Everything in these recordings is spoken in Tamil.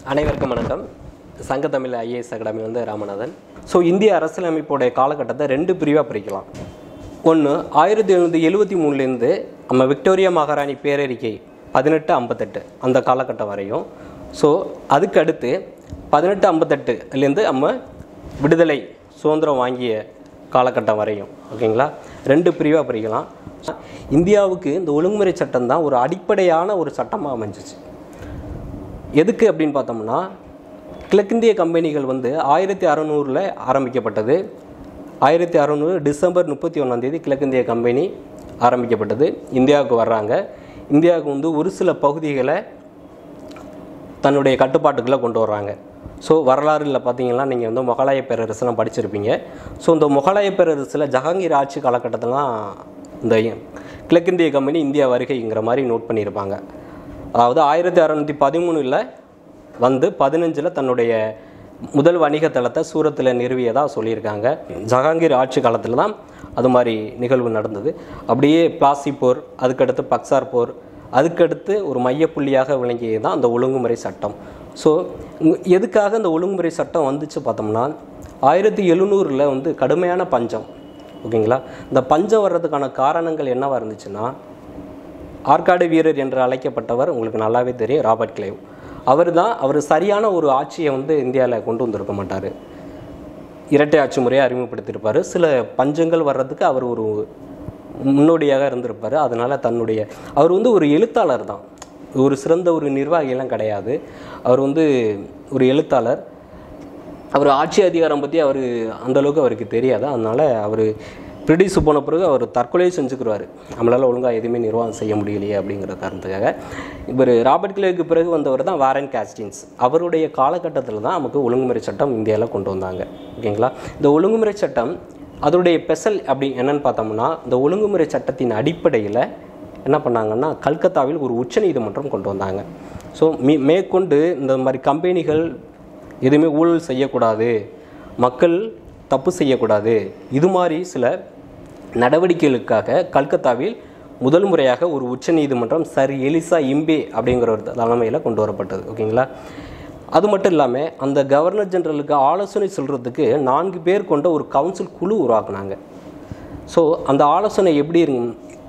அனைவருக்கும் வணக்கம் சங்க தமிழ் ஐஏஎஸ் அகாடமி வந்து ராமநாதன் ஸோ இந்திய அரசியலமைப்போடைய காலகட்டத்தை ரெண்டு பிரிவாக பிரிக்கலாம் ஒன்று ஆயிரத்தி எழுநூற்றி எழுபத்தி மூணுலேருந்து நம்ம விக்டோரியா மகாராணி பேரறிக்கை பதினெட்டு ஐம்பத்தெட்டு அந்த காலகட்டம் வரையும் ஸோ அதுக்கு அடுத்து பதினெட்டு ஐம்பத்தெட்டுலேருந்து நம்ம விடுதலை சுதந்திரம் வாங்கிய காலகட்டம் வரையும் ஓகேங்களா ரெண்டு பிரிவாக பிரிக்கலாம் இந்தியாவுக்கு இந்த ஒழுங்குமுறை சட்டம் தான் ஒரு அடிப்படையான ஒரு சட்டமாக அமைஞ்சிச்சு எதுக்கு அப்படின்னு பார்த்தோம்னா கிழக்கிந்திய கம்பெனிகள் வந்து ஆயிரத்தி அறநூறில் ஆரம்பிக்கப்பட்டது ஆயிரத்தி அறநூறு டிசம்பர் முப்பத்தி ஒன்றாந்தேதி கிழக்கிந்திய கம்பெனி ஆரம்பிக்கப்பட்டது இந்தியாவுக்கு வர்றாங்க இந்தியாவுக்கு வந்து ஒரு சில பகுதிகளை தன்னுடைய கட்டுப்பாட்டுக்குள்ளே கொண்டு வர்றாங்க ஸோ வரலாறுல பார்த்தீங்கன்னா நீங்கள் வந்து முகலாய பேரரசுலாம் படிச்சிருப்பீங்க ஸோ இந்த முகலாய பேரரசில் ஜஹாங்கீர் ஆட்சி காலகட்டத்திலாம் இந்த கிழக்கிந்திய கம்பெனி இந்தியா வருகைங்கிற மாதிரி நோட் பண்ணியிருப்பாங்க அதாவது ஆயிரத்தி அறநூற்றி பதிமூணில் வந்து பதினஞ்சில் தன்னுடைய முதல் வணிக தளத்தை சூரத்தில் நிறுவியதாக சொல்லியிருக்காங்க ஜஹாங்கீர் ஆட்சி காலத்தில் தான் அது மாதிரி நிகழ்வு நடந்தது அப்படியே பிளாசி போர் அதுக்கடுத்து பக்சார் போர் அதுக்கடுத்து ஒரு மையப்புள்ளியாக விளங்கியது தான் அந்த ஒழுங்குமுறை சட்டம் ஸோ எதுக்காக இந்த ஒழுங்குமுறை சட்டம் வந்துச்சு பார்த்தோம்னா ஆயிரத்தி எழுநூறில் வந்து கடுமையான பஞ்சம் ஓகேங்களா இந்த பஞ்சம் வர்றதுக்கான காரணங்கள் என்னவா இருந்துச்சுன்னா ஆற்காடு வீரர் என்று அழைக்கப்பட்டவர் உங்களுக்கு நல்லாவே தெரியும் ராபர்ட் கிளைவ் அவர் தான் அவர் சரியான ஒரு ஆட்சியை வந்து இந்தியாவில் கொண்டு வந்திருக்க மாட்டார் இரட்டை ஆட்சி முறையை அறிமுகப்படுத்தியிருப்பார் சில பஞ்சங்கள் வர்றதுக்கு அவர் ஒரு முன்னோடியாக இருந்திருப்பார் அதனால் தன்னுடைய அவர் வந்து ஒரு எழுத்தாளர் தான் ஒரு சிறந்த ஒரு நிர்வாகியெல்லாம் கிடையாது அவர் வந்து ஒரு எழுத்தாளர் அவர் ஆட்சி அதிகாரம் பற்றி அவர் அந்தளவுக்கு அவருக்கு தெரியாது அதனால் அவர் பிரிட்டிஷ் போன பிறகு அவர் தற்கொலையை செஞ்சுக்கிறாரு நம்மளால் ஒழுங்காக எதுவுமே நிர்வாகம் செய்ய முடியலையே அப்படிங்கிற காரணத்துக்காக இவர் ராபர்ட் கிளேவுக்கு பிறகு வந்தவர் தான் வாரன் காஸ்டின்ஸ் அவருடைய காலகட்டத்தில் தான் நமக்கு ஒழுங்குமுறை சட்டம் இந்தியாவில் கொண்டு வந்தாங்க ஓகேங்களா இந்த ஒழுங்குமுறை சட்டம் அதோடைய பெசல் அப்படி என்னன்னு பார்த்தோம்னா இந்த ஒழுங்குமுறை சட்டத்தின் அடிப்படையில் என்ன பண்ணாங்கன்னா கல்கத்தாவில் ஒரு உச்சநீதிமன்றம் கொண்டு வந்தாங்க ஸோ மீ மேற்கொண்டு இந்த மாதிரி கம்பெனிகள் எதுவுமே ஊழல் செய்யக்கூடாது மக்கள் தப்பு செய்யக்கூடாது இது மாதிரி சில நடவடிக்கைகளுக்காக கல்கத்தாவில் முதல் முறையாக ஒரு உச்சநீதிமன்றம் சர் எலிசா இம்பே அப்படிங்கிற ஒரு தலைமையில் கொண்டு வரப்பட்டது ஓகேங்களா அது மட்டும் இல்லாமல் அந்த கவர்னர் ஜெனரலுக்கு ஆலோசனை சொல்கிறதுக்கு நான்கு பேர் கொண்ட ஒரு கவுன்சில் குழு உருவாக்குனாங்க ஸோ அந்த ஆலோசனை எப்படி இருங்க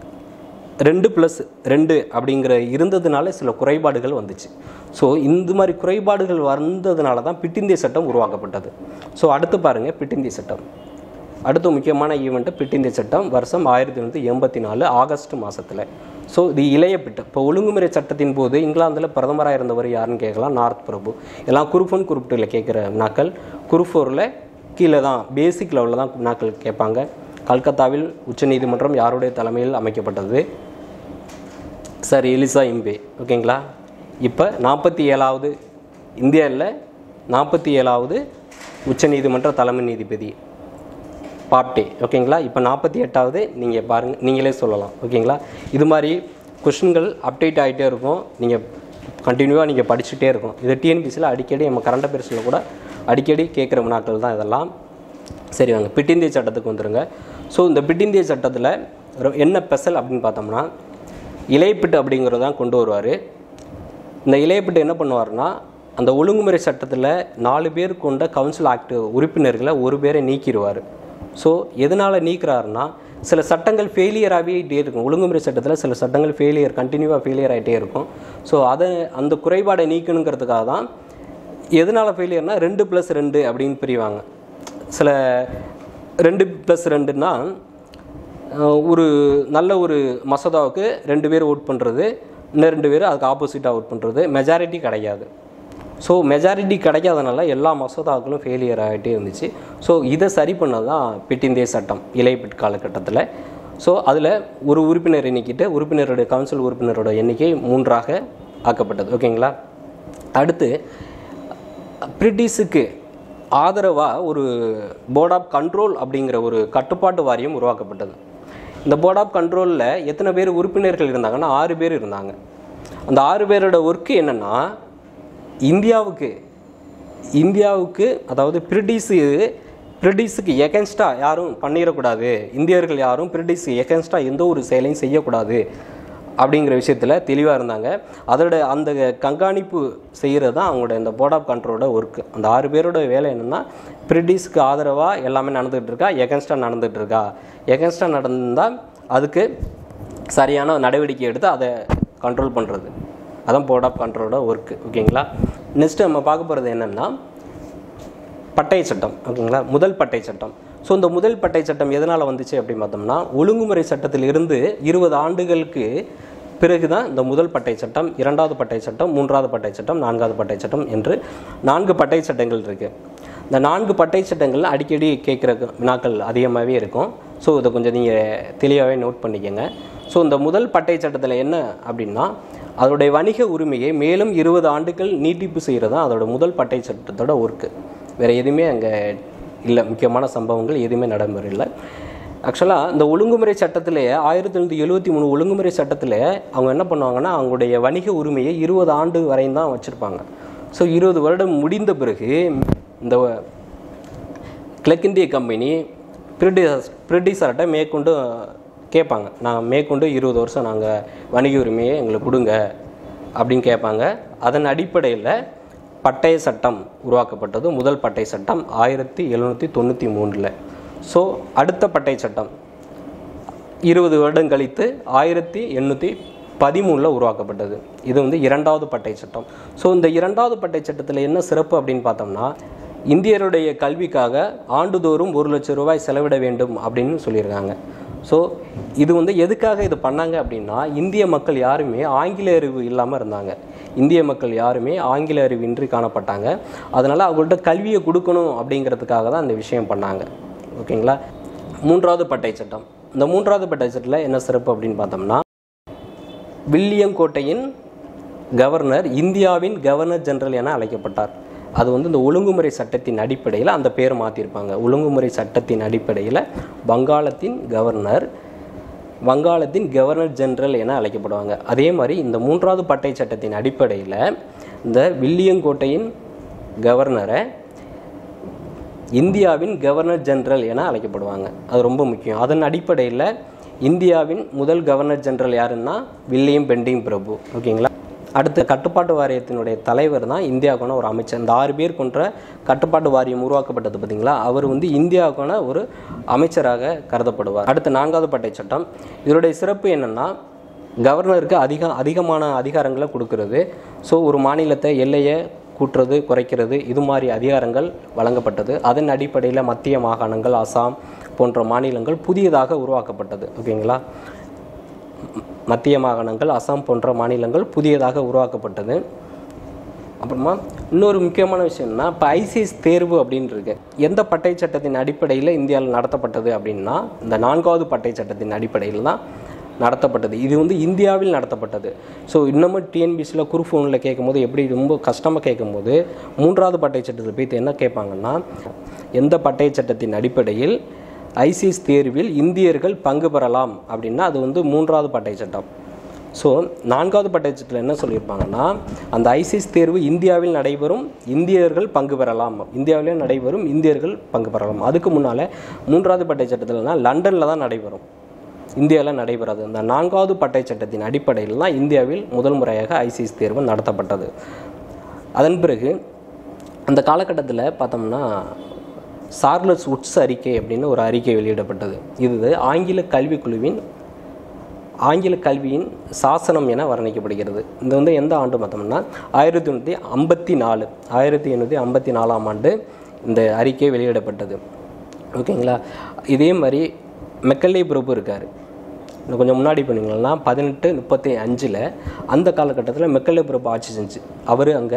ரெண்டு ப்ளஸ் ரெண்டு அப்படிங்கிற இருந்ததுனால சில குறைபாடுகள் வந்துச்சு ஸோ இந்த மாதிரி குறைபாடுகள் வந்ததுனால தான் பிட்டிந்திய சட்டம் உருவாக்கப்பட்டது ஸோ அடுத்து பாருங்கள் பிட்டிந்திய சட்டம் அடுத்த முக்கியமான ஈவெண்ட்டு பிட்டிந்திய சட்டம் வருஷம் ஆயிரத்தி தொண்ணூற்றி எண்பத்தி நாலு ஆகஸ்ட் மாதத்தில் ஸோ இது இளைய பிட்டு இப்போ ஒழுங்குமுறை சட்டத்தின் போது இங்கிலாந்தில் பிரதமராக இருந்தவர் யாருன்னு கேட்கலாம் நார்த் பிரபு எல்லாம் குரூப் ஒன் குரூப் டூவில் கேட்குற நாக்கள் குரூப் ஃபோரில் கீழே தான் பேசிக் லெவலில் தான் நாக்கள் கேட்பாங்க கல்கத்தாவில் உச்சநீதிமன்றம் யாருடைய தலைமையில் அமைக்கப்பட்டது சார் எலிசா இம்பே ஓகேங்களா இப்போ நாற்பத்தி ஏழாவது இந்தியாவில் நாற்பத்தி ஏழாவது உச்சநீதிமன்ற தலைமை நீதிபதி பாப்டே ஓகேங்களா இப்போ நாற்பத்தி எட்டாவது நீங்கள் பாருங்கள் நீங்களே சொல்லலாம் ஓகேங்களா இது மாதிரி கொஷின்கள் அப்டேட் ஆகிட்டே இருக்கும் நீங்கள் கண்டினியூவாக நீங்கள் படிச்சுட்டே இருக்கும் இது டிஎன்பிசியில் அடிக்கடி நம்ம கரண்ட் அஃபேர்ஸில் கூட அடிக்கடி கேட்குற வினாக்கள் தான் இதெல்லாம் சரி வாங்க பிட்டிந்திய சட்டத்துக்கு வந்துடுங்க ஸோ இந்த பிட்டிந்திய சட்டத்தில் ரொ- என்ன ஸ்பெஷல் அப்படின்னு பார்த்தோம்னா இலைப்பிட்டு அப்படிங்கிறது தான் கொண்டு வருவார் இந்த இலையப்பிட்டு என்ன பண்ணுவார்னா அந்த ஒழுங்குமுறை சட்டத்தில் நாலு பேர் கொண்ட கவுன்சில் ஆக்ட் உறுப்பினர்களை ஒரு பேரை நீக்கிடுவார் ஸோ எதனால் நீக்கிறாருன்னா சில சட்டங்கள் ஃபெயிலியர் ஆகிட்டே இருக்கும் ஒழுங்குமுறை சட்டத்தில் சில சட்டங்கள் ஃபெயிலியர் கண்டினியூவாக ஃபெயிலியர் ஆகிட்டே இருக்கும் ஸோ அதை அந்த குறைபாடை நீக்கணுங்கிறதுக்காக தான் எதனால் ஃபெயிலியர்னா ரெண்டு ப்ளஸ் ரெண்டு அப்படின்னு பிரிவாங்க சில ரெண்டு ப்ளஸ் ரெண்டுன்னா அஹ், ஒரு நல்ல ஒரு மசோதாவுக்கு ரெண்டு பேர் ஓட் பண்ணுறது இன்னும் ரெண்டு பேர் அதுக்கு ஆப்போசிட்டாக ஓட் பண்ணுறது மெஜாரிட்டி கிடையாது ஸோ மெஜாரிட்டி கிடைக்காதனால எல்லா மசோதாக்களும் ஃபெயிலியர் ஆகிட்டே இருந்துச்சு ஸோ இதை சரி பண்ணது தான் பிட்டிந்திய சட்டம் இலைப்பிட் காலகட்டத்தில் ஸோ அதில் ஒரு உறுப்பினர் எண்ணிக்கிட்டு உறுப்பினருடைய கவுன்சில் உறுப்பினரோட எண்ணிக்கை மூன்றாக ஆக்கப்பட்டது ஓகேங்களா அடுத்து பிரிட்டிஷுக்கு ஆதரவாக ஒரு போர்ட் ஆஃப் கண்ட்ரோல் அப்படிங்கிற ஒரு கட்டுப்பாட்டு வாரியம் உருவாக்கப்பட்டது இந்த போர்ட் ஆஃப் கண்ட்ரோலில் எத்தனை பேர் உறுப்பினர்கள் இருந்தாங்கன்னா ஆறு பேர் இருந்தாங்க அந்த ஆறு பேரோட ஒர்க்கு என்னென்னா இந்தியாவுக்கு இந்தியாவுக்கு அதாவது பிரிட்டிஷு பிரிட்டிஷுக்கு எகென்ஸ்டாக யாரும் பண்ணிடக்கூடாது இந்தியர்கள் யாரும் பிரிட்டிஷுக்கு எகென்ஸ்டாக எந்த ஒரு செயலையும் செய்யக்கூடாது அப்படிங்கிற விஷயத்தில் தெளிவாக இருந்தாங்க அதோட அந்த கண்காணிப்பு செய்கிறது தான் அவங்களோட இந்த போர்ட் ஆஃப் கண்ட்ரோலோட ஒர்க்கு அந்த ஆறு பேரோட வேலை என்னென்னா பிரிட்டிஷ்க்கு ஆதரவாக எல்லாமே நடந்துகிட்டு இருக்கா எகன்ஸ்டாக நடந்துகிட்டு இருக்கா எகன்ஸ்டாக நடந்தால் அதுக்கு சரியான நடவடிக்கை எடுத்து அதை கண்ட்ரோல் பண்ணுறது அதான் போர்ட் ஆஃப் கண்ட்ரோலோட ஒர்க்கு ஓகேங்களா நெக்ஸ்ட்டு நம்ம பார்க்க போகிறது என்னென்னா பட்டய சட்டம் ஓகேங்களா முதல் பட்டய சட்டம் ஸோ இந்த முதல் பட்டய சட்டம் எதனால் வந்துச்சு அப்படின்னு பார்த்தோம்னா ஒழுங்குமுறை சட்டத்திலிருந்து இருபது ஆண்டுகளுக்கு பிறகு தான் இந்த முதல் பட்டய சட்டம் இரண்டாவது பட்டய சட்டம் மூன்றாவது பட்டய சட்டம் நான்காவது பட்டய சட்டம் என்று நான்கு பட்டய சட்டங்கள் இருக்குது இந்த நான்கு பட்டய சட்டங்கள் அடிக்கடி கேட்குற வினாக்கள் அதிகமாகவே இருக்கும் ஸோ இதை கொஞ்சம் நீங்கள் தெளிவாகவே நோட் பண்ணிக்கோங்க ஸோ இந்த முதல் பட்டய சட்டத்தில் என்ன அப்படின்னா அதோடைய வணிக உரிமையை மேலும் இருபது ஆண்டுகள் நீட்டிப்பு செய்கிறது தான் அதோட முதல் பட்டய சட்டத்தோட ஒர்க்கு வேறு எதுவுமே அங்கே இல்லை முக்கியமான சம்பவங்கள் எதுவுமே நடைமுறையில் ஆக்சுவலாக இந்த ஒழுங்குமுறை சட்டத்திலே ஆயிரத்தி தொள்ளாயிரத்தி எழுபத்தி மூணு ஒழுங்குமுறை சட்டத்தில் அவங்க என்ன பண்ணுவாங்கன்னா அவங்களுடைய வணிக உரிமையை இருபது ஆண்டு வரையும் தான் வச்சுருப்பாங்க ஸோ இருபது வருடம் முடிந்த பிறகு இந்த கிழக்கிந்திய கம்பெனி பிரிட்டிஷ் பிரிட்டிஷர்கிட்ட மேற்கொண்டு கேட்பாங்க நான் மேற்கொண்டு இருபது வருஷம் நாங்கள் வணிக உரிமையை எங்களுக்கு கொடுங்க அப்படின்னு கேட்பாங்க அதன் அடிப்படையில் பட்டய சட்டம் உருவாக்கப்பட்டது முதல் பட்டய சட்டம் ஆயிரத்தி எழுநூற்றி தொண்ணூற்றி மூணில் ஸோ அடுத்த பட்டய சட்டம் இருபது வருடம் கழித்து ஆயிரத்தி எண்ணூற்றி பதிமூணில் உருவாக்கப்பட்டது இது வந்து இரண்டாவது பட்டய சட்டம் ஸோ இந்த இரண்டாவது பட்டய சட்டத்தில் என்ன சிறப்பு அப்படின்னு பார்த்தோம்னா இந்தியருடைய கல்விக்காக ஆண்டுதோறும் ஒரு லட்சம் ரூபாய் செலவிட வேண்டும் அப்படின்னு சொல்லியிருக்காங்க ஸோ இது வந்து எதுக்காக இது பண்ணாங்க அப்படின்னா இந்திய மக்கள் யாருமே ஆங்கில அறிவு இல்லாமல் இருந்தாங்க இந்திய மக்கள் யாருமே ஆங்கில அறிவு இன்றி காணப்பட்டாங்க அதனால் அவங்கள்ட்ட கல்வியை கொடுக்கணும் அப்படிங்கிறதுக்காக தான் இந்த விஷயம் பண்ணாங்க ஓகேங்களா மூன்றாவது பட்டய சட்டம் இந்த மூன்றாவது பட்டய சட்டத்தில் என்ன சிறப்பு அப்படின்னு பார்த்தோம்னா வில்லியம் கோட்டையின் கவர்னர் இந்தியாவின் கவர்னர் ஜெனரல் என அழைக்கப்பட்டார் அது வந்து இந்த ஒழுங்குமுறை சட்டத்தின் அடிப்படையில் அந்த பேர் மாற்றிருப்பாங்க ஒழுங்குமுறை சட்டத்தின் அடிப்படையில் வங்காளத்தின் கவர்னர் வங்காளத்தின் கவர்னர் ஜெனரல் என அழைக்கப்படுவாங்க அதே மாதிரி இந்த மூன்றாவது பட்டய சட்டத்தின் அடிப்படையில் இந்த வில்லியங்கோட்டையின் கவர்னரை இந்தியாவின் கவர்னர் ஜெனரல் என அழைக்கப்படுவாங்க அது ரொம்ப முக்கியம் அதன் அடிப்படையில் இந்தியாவின் முதல் கவர்னர் ஜெனரல் யாருன்னா வில்லியம் பெண்டிங் பிரபு ஓகேங்களா அடுத்து கட்டுப்பாட்டு வாரியத்தினுடைய தலைவர் தான் இந்தியாவுக்கான ஒரு அமைச்சர் இந்த ஆறு பேர் கொண்ட கட்டுப்பாட்டு வாரியம் உருவாக்கப்பட்டது பார்த்தீங்களா அவர் வந்து இந்தியாவுக்கான ஒரு அமைச்சராக கருதப்படுவார் அடுத்து நான்காவது பட்டய சட்டம் இதனுடைய சிறப்பு என்னென்னா கவர்னருக்கு அதிக அதிகமான அதிகாரங்களை கொடுக்கறது ஸோ ஒரு மாநிலத்தை எல்லையை கூட்டுறது குறைக்கிறது இது மாதிரி அதிகாரங்கள் வழங்கப்பட்டது அதன் அடிப்படையில் மத்திய மாகாணங்கள் அசாம் போன்ற மாநிலங்கள் புதியதாக உருவாக்கப்பட்டது ஓகேங்களா மத்திய மாகாணங்கள் அசாம் போன்ற மாநிலங்கள் புதியதாக உருவாக்கப்பட்டது அப்புறமா இன்னொரு முக்கியமான விஷயம்னா இப்போ ஐசிஎஸ் தேர்வு அப்படின்னு இருக்கு எந்த பட்டய சட்டத்தின் அடிப்படையில் இந்தியாவில் நடத்தப்பட்டது அப்படின்னா இந்த நான்காவது பட்டய சட்டத்தின் அடிப்படையில் தான் நடத்தப்பட்டது இது வந்து இந்தியாவில் நடத்தப்பட்டது ஸோ இன்னமும் டிஎன்பிசியில் குரூப் ஃபோனில் கேட்கும்போது எப்படி ரொம்ப கஷ்டமாக கேட்கும்போது மூன்றாவது பட்டய சட்டத்தில் போய் என்ன கேட்பாங்கன்னா எந்த பட்டய சட்டத்தின் அடிப்படையில் ஐசிஎஸ் தேர்வில் இந்தியர்கள் பங்கு பெறலாம் அப்படின்னா அது வந்து மூன்றாவது பட்டய சட்டம் ஸோ நான்காவது பட்டய சட்டத்தில் என்ன சொல்லியிருப்பாங்கன்னா அந்த ஐசிஎஸ் தேர்வு இந்தியாவில் நடைபெறும் இந்தியர்கள் பங்கு பெறலாம் இந்தியாவிலே நடைபெறும் இந்தியர்கள் பங்கு பெறலாம் அதுக்கு முன்னால் மூன்றாவது பட்டய சட்டத்தில்னா லண்டனில் தான் நடைபெறும் இந்தியாவில் நடைபெறாது இந்த நான்காவது பட்டய சட்டத்தின் அடிப்படையில் தான் இந்தியாவில் முதல் முறையாக ஐசிஎஸ் தேர்வு நடத்தப்பட்டது அதன் பிறகு அந்த காலகட்டத்தில் பார்த்தோம்னா சார்லஸ் உட்ஸ் அறிக்கை அப்படின்னு ஒரு அறிக்கை வெளியிடப்பட்டது இது ஆங்கில கல்விக்குழுவின் ஆங்கில கல்வியின் சாசனம் என வர்ணிக்கப்படுகிறது இது வந்து எந்த ஆண்டு பார்த்தோம்னா ஆயிரத்தி எண்ணூற்றி ஐம்பத்தி நாலு ஆயிரத்தி எண்ணூற்றி ஐம்பத்தி நாலாம் ஆண்டு இந்த அறிக்கை வெளியிடப்பட்டது ஓகேங்களா இதே மாதிரி மெக்கல்லே பிரபு இருக்கார் இன்னும் கொஞ்சம் முன்னாடி பண்ணிங்கன்னா பதினெட்டு முப்பத்தி அஞ்சில் அந்த காலகட்டத்தில் மெக்கல்லே பிரபு ஆட்சி செஞ்சு அவர் அங்கே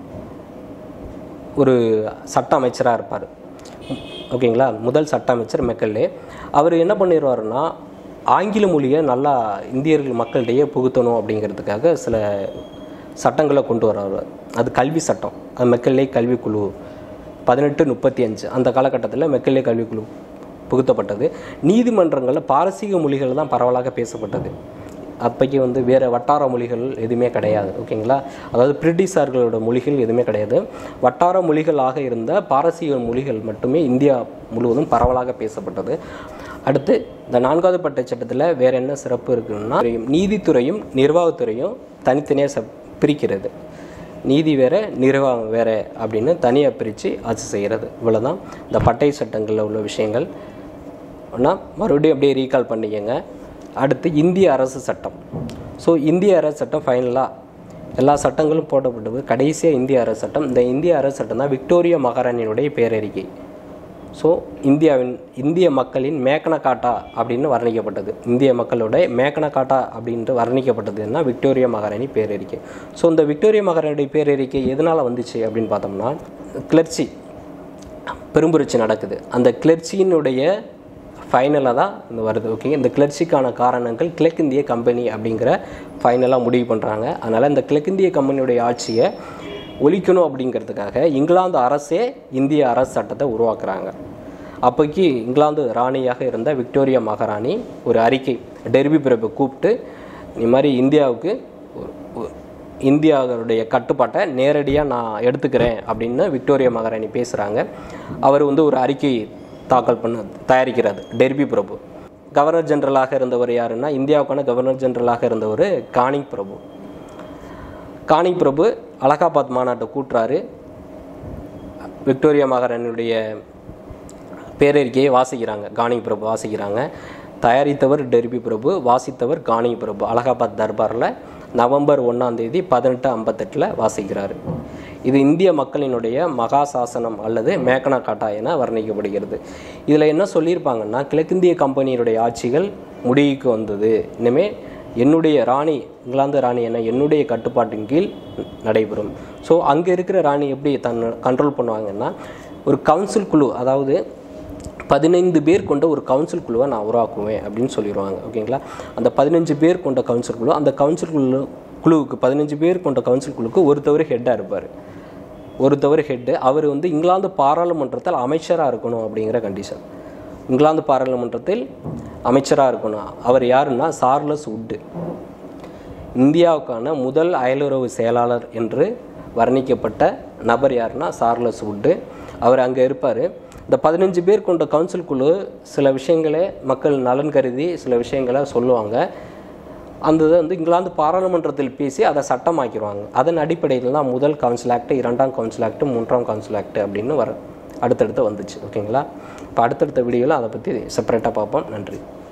ஒரு சட்ட அமைச்சராக இருப்பார் ஓகேங்களா முதல் சட்ட அமைச்சர் மெக்கல்லே அவர் என்ன பண்ணிடுவாருன்னா ஆங்கில மொழியை நல்லா இந்தியர்கள் மக்களிடையே புகுத்தணும் அப்படிங்கிறதுக்காக சில சட்டங்களை கொண்டு வர்றாரு அது கல்வி சட்டம் அது மெக்கல்லே கல்விக்குழு பதினெட்டு முப்பத்தி அஞ்சு அந்த காலகட்டத்தில் மெக்கல்லே கல்விக்குழு புகுத்தப்பட்டது நீதிமன்றங்களில் பாரசீக மொழிகள் தான் பரவலாக பேசப்பட்டது அப்போக்கி வந்து வேறு வட்டார மொழிகள் எதுவுமே கிடையாது ஓகேங்களா அதாவது பிரிட்டிஷார்களோட மொழிகள் எதுவுமே கிடையாது வட்டார மொழிகளாக இருந்த பாரசீக மொழிகள் மட்டுமே இந்தியா முழுவதும் பரவலாக பேசப்பட்டது அடுத்து இந்த நான்காவது பட்டை சட்டத்தில் வேற என்ன சிறப்பு இருக்குன்னா நீதித்துறையும் நிர்வாகத்துறையும் தனித்தனியாக சப் பிரிக்கிறது நீதி வேற நிர்வாகம் வேற அப்படின்னு தனியாக பிரித்து ஆட்சி செய்கிறது இவ்வளவுதான் இந்த பட்டை சட்டங்களில் உள்ள விஷயங்கள் ஆனால் மறுபடியும் அப்படியே ரீகால் பண்ணிக்கங்க அடுத்து இந்திய அரசு சட்டம் ஸோ இந்திய அரசு சட்டம் ஃபைனலாக எல்லா சட்டங்களும் போடப்பட்டது கடைசியாக இந்திய அரசு சட்டம் இந்த இந்திய அரசு சட்டம் தான் விக்டோரியா மகாராணியினுடைய பேரறிக்கை ஸோ இந்தியாவின் இந்திய மக்களின் மேக்கன காட்டா அப்படின்னு வர்ணிக்கப்பட்டது இந்திய மக்களுடைய மேக்கன காட்டா அப்படின்ட்டு வர்ணிக்கப்பட்டதுன்னா விக்டோரியா மகாராணி பேரறிக்கை ஸோ இந்த விக்டோரியா மகாராணியுடைய பேரறிக்கை எதனால் வந்துச்சு அப்படின்னு பார்த்தோம்னா கிளர்ச்சி பெரும்புரட்சி நடக்குது அந்த கிளர்ச்சியினுடைய ஃபைனலாக தான் இந்த வருது ஓகே இந்த கிளர்ச்சிக்கான காரணங்கள் கிழக்கிந்திய கம்பெனி அப்படிங்கிற ஃபைனலாக முடிவு பண்ணுறாங்க அதனால் இந்த கிழக்கிந்திய கம்பெனியுடைய ஆட்சியை ஒழிக்கணும் அப்படிங்கிறதுக்காக இங்கிலாந்து அரசே இந்திய அரசு சட்டத்தை உருவாக்குறாங்க அப்போக்கி இங்கிலாந்து ராணியாக இருந்த விக்டோரியா மகாராணி ஒரு அறிக்கை டெர்பி பிரபு கூப்பிட்டு இந்த மாதிரி இந்தியாவுக்கு ஒரு- ஒரு- இந்தியாவுடைய கட்டுப்பாட்டை நேரடியாக நான் எடுத்துக்கிறேன் அப்படின்னு விக்டோரியா மகாராணி பேசுகிறாங்க அவர் வந்து ஒரு அறிக்கை தாக்கல் பண்ண தயாரிக்கிறார் டெர்பி பிரபு கவர்னர் ஜெனரலாக இருந்தவர் யாருன்னா இந்தியாவுக்கான கவர்னர் ஜெனரலாக இருந்தவர் கானிங் பிரபு கானிங் பிரபு அலகாபாத் மாநாட்டை கூட்டுறாரு விக்டோரியா மகாராணியுடைய பேரறிக்கையை வாசிக்கிறாங்க கானிங் பிரபு வாசிக்கிறாங்க தயாரித்தவர் டெர்பி பிரபு வாசித்தவர் கானிங் பிரபு அலகாபாத் தர்பாரில் நவம்பர் ஒன்றாம் தேதி பதினெட்டு ஐம்பத்தெட்டில் வாசிக்கிறார் இது இந்திய மக்களினுடைய மகா சாசனம் அல்லது மேக்கனா காட்டா என வர்ணிக்கப்படுகிறது இதில் என்ன சொல்லியிருப்பாங்கன்னா கிழக்கிந்திய கம்பெனியினுடைய ஆட்சிகள் முடிவுக்கு வந்தது இனிமேல் என்னுடைய ராணி இங்கிலாந்து ராணி என என்னுடைய கட்டுப்பாட்டின் கீழ் நடைபெறும் ஸோ அங்கே இருக்கிற ராணி எப்படி தன் கண்ட்ரோல் பண்ணுவாங்கன்னா ஒரு கவுன்சில் குழு அதாவது பதினைந்து பேர் கொண்ட ஒரு கவுன்சில் குழுவை நான் உருவாக்குவேன் அப்படின்னு சொல்லிடுவாங்க ஓகேங்களா அந்த பதினஞ்சு பேர் கொண்ட கவுன்சில் குழு அந்த கவுன்சில் குழு குழுவுக்கு பதினஞ்சு பேர் கொண்ட கவுன்சில் குழுக்கு ஒருத்தவர் ஹெட்டாக இருப்பார் ஒருத்தவர் ஹெட்டு அவர் வந்து இங்கிலாந்து பாராளுமன்றத்தில் அமைச்சராக இருக்கணும் அப்படிங்கிற கண்டிஷன் இங்கிலாந்து பாராளுமன்றத்தில் அமைச்சராக இருக்கணும் அவர் யாருன்னா சார்லஸ் உட்டு இந்தியாவுக்கான முதல் அயலுறவு செயலாளர் என்று வர்ணிக்கப்பட்ட நபர் யாருன்னா சார்லஸ் உட்டு அவர் அங்கே இருப்பார் இந்த பதினஞ்சு பேர் கொண்ட கவுன்சில் குழு சில விஷயங்களை மக்கள் நலன் கருதி சில விஷயங்களை சொல்லுவாங்க அந்த இதை வந்து இங்கிலாந்து பாராளுமன்றத்தில் பேசி அதை சட்டமாக்கிடுவாங்க அதன் அடிப்படையில் தான் முதல் கவுன்சில் ஆக்ட் இரண்டாம் கவுன்சில் ஆக்ட் மூன்றாம் கவுன்சில் ஆக்ட் அப்படின்னு வர அடுத்தடுத்து வந்துச்சு ஓகேங்களா இப்போ அடுத்தடுத்த வீடியோவில் அதை பற்றி செப்பரேட்டாக பார்ப்போம் நன்றி